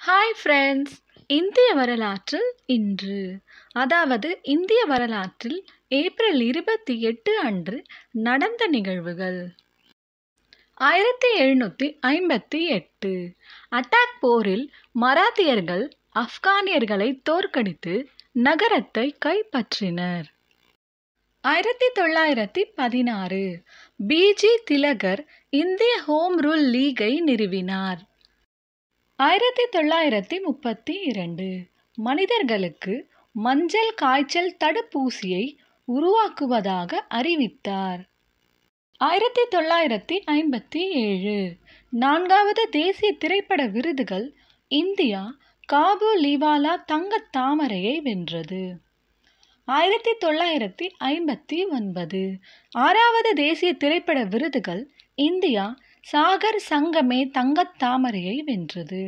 hi friends இந்திய வரலாற்றில் இன்று அதாவது இந்திய வரலாற்றில் ஏப்ரல் இருபத்தி எட்டு அன்று நடந்த நிகழ்வுகள் ஆயிரத்தி எழுநூற்றி ஐம்பத்தி எட்டு அட்டாக் போரில் மராத்தியர்கள் ஆப்கானியர்களை தோற்கடித்து நகரத்தை கைப்பற்றினர் ஆயிரத்தி தொள்ளாயிரத்தி பதினாறு பிஜி திலகர் இந்திய ஹோம் ரூல் லீகை நிறுவினார் ஆயிரத்தி தொள்ளாயிரத்தி முப்பத்தி இரண்டு மனிதர்களுக்கு மஞ்சள் காய்ச்சல் தடுப்பூசியை உருவாக்குவதாக அறிவித்தார் ஆயிரத்தி தொள்ளாயிரத்தி ஐம்பத்தி ஏழு நான்காவது தேசிய திரைப்பட விருதுகள் இந்தியா காபூலிவாலா தங்கத் தாமரையை வென்றது ஆயிரத்தி தொள்ளாயிரத்தி ஐம்பத்தி ஒன்பது ஆறாவது தேசிய திரைப்பட விருதுகள் இந்தியா சாகர் சங்கமே தங்கத் தாமரையை வென்றது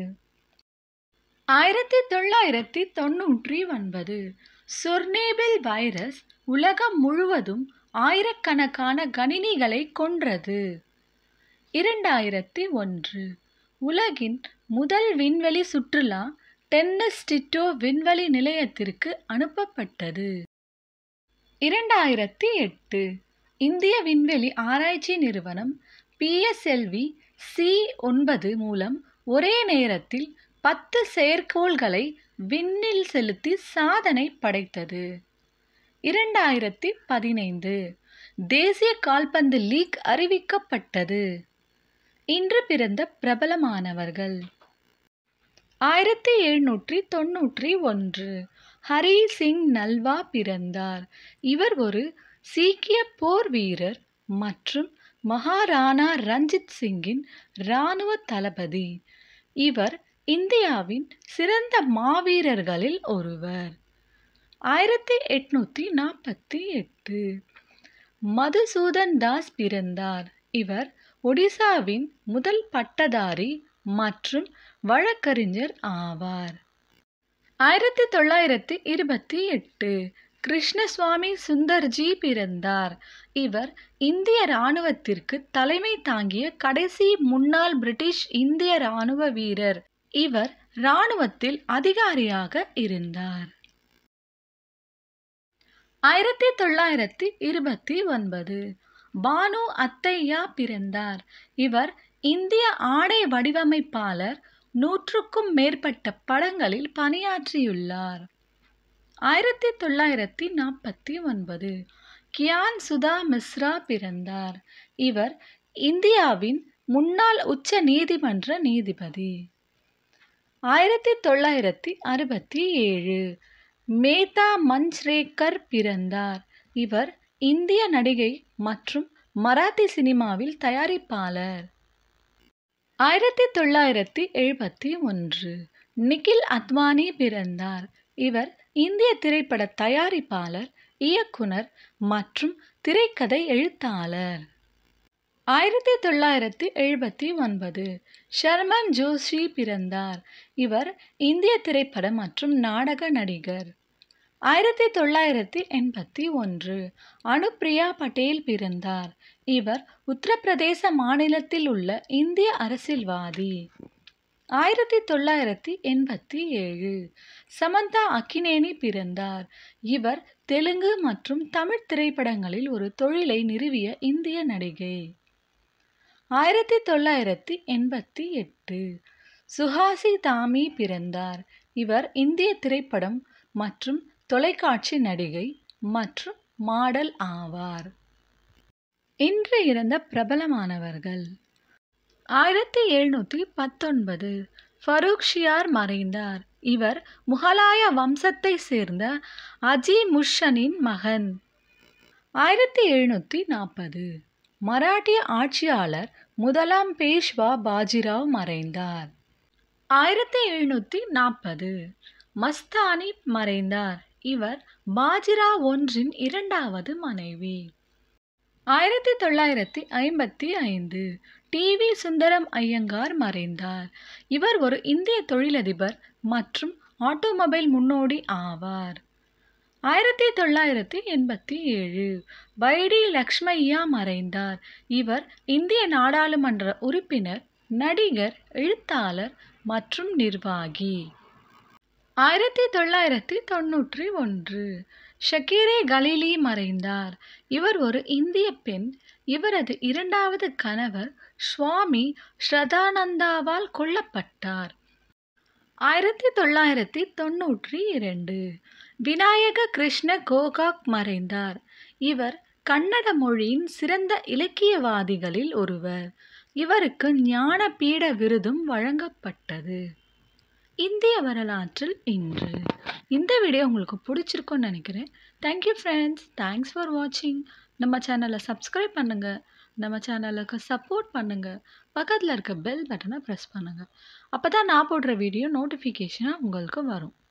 ஆயிரத்தி தொள்ளாயிரத்தி தொன்னூற்றி ஒன்பது சொர்னேபில் வைரஸ் உலகம் முழுவதும் ஆயிரக்கணக்கான கணினிகளை கொன்றது இரண்டாயிரத்தி ஒன்று உலகின் முதல் விண்வெளி சுற்றுலா டென்னஸ் டிட்டோ விண்வெளி நிலையத்திற்கு அனுப்பப்பட்டது இரண்டாயிரத்தி எட்டு இந்திய விண்வெளி ஆராய்ச்சி நிறுவனம் பிஎஸ்எல்வி சி ஒன்பது மூலம் ஒரே நேரத்தில் பத்து செயற்கோள்களை விண்ணில் செலுத்தி சாதனை படைத்தது இரண்டாயிரத்தி பதினைந்து தேசிய கால்பந்து லீக் அறிவிக்கப்பட்டது இன்று பிறந்த பிரபலமானவர்கள் ஆயிரத்தி எழுநூற்றி தொன்னூற்றி ஒன்று ஹரி சிங் நல்வா பிறந்தார் இவர் ஒரு சீக்கிய போர் வீரர் மற்றும் மகாராணா ரஞ்சித் சிங்கின் இராணுவ தளபதி இவர் இந்தியாவின் சிறந்த மாவீரர்களில் ஒருவர் ஆயிரத்தி எட்நூத்தி நாற்பத்தி எட்டு மதுசூதன் தாஸ் பிறந்தார் இவர் ஒடிசாவின் முதல் பட்டதாரி மற்றும் வழக்கறிஞர் ஆவார் ஆயிரத்தி தொள்ளாயிரத்தி இருபத்தி எட்டு கிருஷ்ணசுவாமி சுந்தர்ஜி பிறந்தார் இவர் இந்திய இராணுவத்திற்கு தலைமை தாங்கிய கடைசி முன்னாள் பிரிட்டிஷ் இந்திய இராணுவ வீரர் இவர் இராணுவத்தில் அதிகாரியாக இருந்தார் ஆயிரத்தி தொள்ளாயிரத்தி இருபத்தி ஒன்பது பானு அத்தையா பிறந்தார் இவர் இந்திய ஆடை வடிவமைப்பாளர் நூற்றுக்கும் மேற்பட்ட படங்களில் பணியாற்றியுள்ளார் ஆயிரத்தி தொள்ளாயிரத்தி நாற்பத்தி ஒன்பது கியான் சுதா மிஸ்ரா பிறந்தார் இவர் இந்தியாவின் முன்னாள் உச்ச நீதிமன்ற நீதிபதி ஆயிரத்தி தொள்ளாயிரத்தி அறுபத்தி ஏழு மேதா மஞ்ச்ரேக்கர் பிறந்தார் இவர் இந்திய நடிகை மற்றும் மராத்தி சினிமாவில் தயாரிப்பாளர் ஆயிரத்தி தொள்ளாயிரத்தி எழுபத்தி ஒன்று நிகில் அத்வானி பிறந்தார் இவர் இந்திய திரைப்பட தயாரிப்பாளர் இயக்குனர் மற்றும் திரைக்கதை எழுத்தாளர் ஆயிரத்தி தொள்ளாயிரத்தி எழுபத்தி ஒன்பது ஷர்மன் ஜோஷி பிறந்தார் இவர் இந்திய திரைப்பட மற்றும் நாடக நடிகர் ஆயிரத்தி தொள்ளாயிரத்தி எண்பத்தி ஒன்று அனுப்பிரியா பட்டேல் பிறந்தார் இவர் உத்தரப்பிரதேச மாநிலத்தில் உள்ள இந்திய அரசியல்வாதி ஆயிரத்தி தொள்ளாயிரத்தி எண்பத்தி ஏழு சமந்தா அக்கினேனி பிறந்தார் இவர் தெலுங்கு மற்றும் தமிழ் திரைப்படங்களில் ஒரு தொழிலை நிறுவிய இந்திய நடிகை ஆயிரத்தி தொள்ளாயிரத்தி எண்பத்தி எட்டு சுஹாசி தாமி பிறந்தார் இவர் இந்திய திரைப்படம் மற்றும் தொலைக்காட்சி நடிகை மற்றும் மாடல் ஆவார் இன்று இறந்த பிரபலமானவர்கள் ஆயிரத்தி எழுநூற்றி பத்தொன்பது ஃபரூக்ஷியார் மறைந்தார் இவர் முகலாய வம்சத்தை சேர்ந்த அஜி முஷனின் மகன் ஆயிரத்தி எழுநூற்றி நாற்பது மராட்டிய ஆட்சியாளர் முதலாம் பேஷ்வா பாஜிராவ் மறைந்தார் ஆயிரத்தி எழுநூற்றி நாற்பது மஸ்தானி மறைந்தார் இவர் பாஜிரா ஒன்றின் இரண்டாவது மனைவி ஆயிரத்தி தொள்ளாயிரத்தி ஐம்பத்தி ஐந்து டி வி சுந்தரம் ஐயங்கார் மறைந்தார் இவர் ஒரு இந்திய தொழிலதிபர் மற்றும் ஆட்டோமொபைல் முன்னோடி ஆவார் ஆயிரத்தி தொள்ளாயிரத்தி எண்பத்தி ஏழு வைடி லக்ஷ்மையா மறைந்தார் இவர் இந்திய நாடாளுமன்ற உறுப்பினர் நடிகர் எழுத்தாளர் மற்றும் நிர்வாகி ஆயிரத்தி தொள்ளாயிரத்தி தொண்ணூற்றி ஒன்று ஷக்கீரே கலீலி மறைந்தார் இவர் ஒரு இந்திய பெண் இவரது இரண்டாவது கணவர் சுவாமி ஸ்ரதானந்தாவால் கொல்லப்பட்டார் ஆயிரத்தி தொள்ளாயிரத்தி தொண்ணூற்றி இரண்டு விநாயக கிருஷ்ண கோகாக் மறைந்தார் இவர் கன்னட மொழியின் சிறந்த இலக்கியவாதிகளில் ஒருவர் இவருக்கு ஞானபீட விருதும் வழங்கப்பட்டது இந்திய வரலாற்றில் இன்று இந்த வீடியோ உங்களுக்கு பிடிச்சிருக்கும்னு நினைக்கிறேன் தேங்க்யூ ஃப்ரெண்ட்ஸ் தேங்க்ஸ் ஃபார் வாட்சிங் நம்ம சேனலை சப்ஸ்கிரைப் பண்ணுங்கள் நம்ம சேனலுக்கு சப்போர்ட் பண்ணுங்கள் பக்கத்தில் இருக்க பெல் பட்டனை ப்ரெஸ் பண்ணுங்கள் அப்போ தான் நான் போடுற வீடியோ நோட்டிஃபிகேஷனாக உங்களுக்கு வரும்